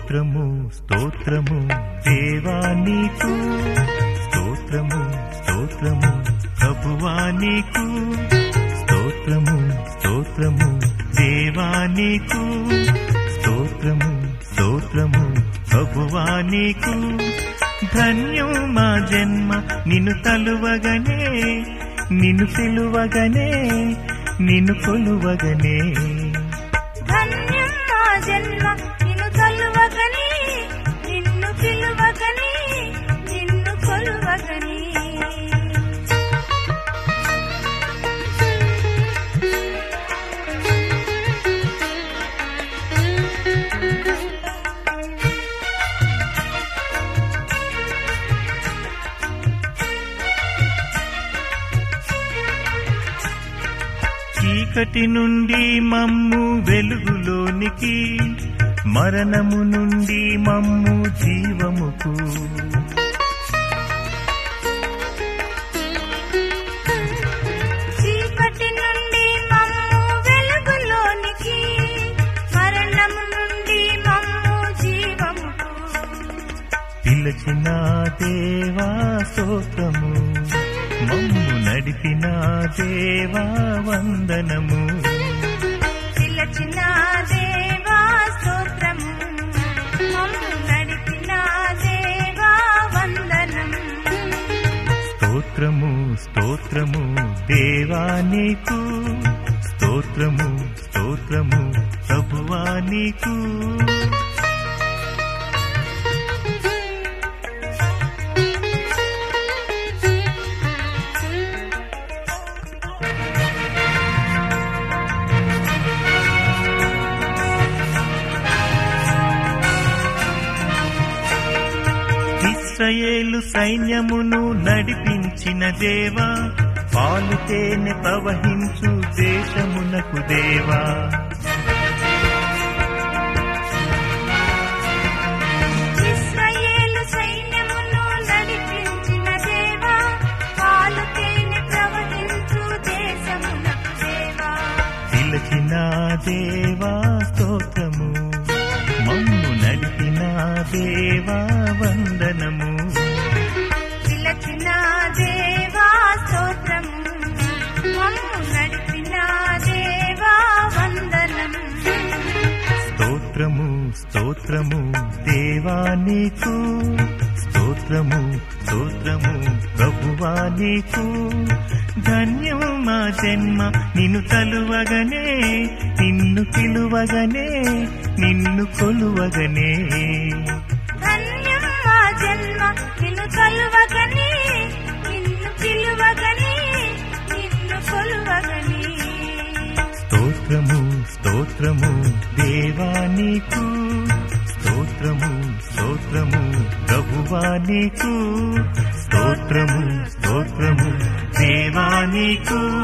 స్తోత్రము స్తోత్రము దేవా నీకు స్తోత్రము స్తోత్రము ప్రభువా నీకు స్తోత్రము స్తోత్రము దేవా నీకు స్తోత్రము స్తోత్రము ప్రభువా నీకు ధన్యం మా జన్మ నిన్ను తలువగనే నిన్ను పిలువగనే నిన్ను కొలువగనే ధన్యం నా జన్మ నిన్ను తలువగని నిన్ను పిలువగని నిన్ను కొలువగని చీకటి నుండి మమ్ము వెలుగులోనికి మరణము నుండి మమ్ము జీవముకు చీకటి నుండి మమ్ము వెలుగులోనికి మరణము నుండి మమ్ము జీవముకు పిలచిన దేవా స్తోత్రము మమ్ము నడిపిన దేవా వందనము పిలచిన దేవా స్తోత్రము మమ్ము నడిపిన దేవా వందనం స్తోత్రము స్తోత్రము దేవా నీకు స్తోత్రము స్తోత్రము ప్రభువా నీకు ఇస్రయేలు సైన్యమును నడిపించిన దేవా పాలు తేనె ప్రవహించు దేశమునకు దేవా ఇశ్రాయేలు సైన్యమును నడిపించిన దేవా పాలు తేనె ప్రవహించు దేశమునకు దేవా పిలచిన దేవా స్తోత్రము మమ్ము నడిపిన దేవా వందనము పిలచిన దేవా స్తోత్రము మమ్ము నడిపిన దేవా వందనం స్తోత్రము స్తోత్రము దేవా నీకు స్తోత్రము స్తోత్రము ప్రభువా నీకు ధన్యము మా జన్మ నిన్ను తలువగనే నిన్ను పిలువగనే నిన్ను కొలువగనే ధన్యం మా జన్మ నిన్ను కలువగని నిన్ను పిలువగని నిన్ను కొలువగని స్తోత్రము స్తోత్రము దేవా నీకు స్తోత్రము స్తోత్రము ప్రభువా నీకు స్తోత్రము స్తోత్రము దేవా నీకు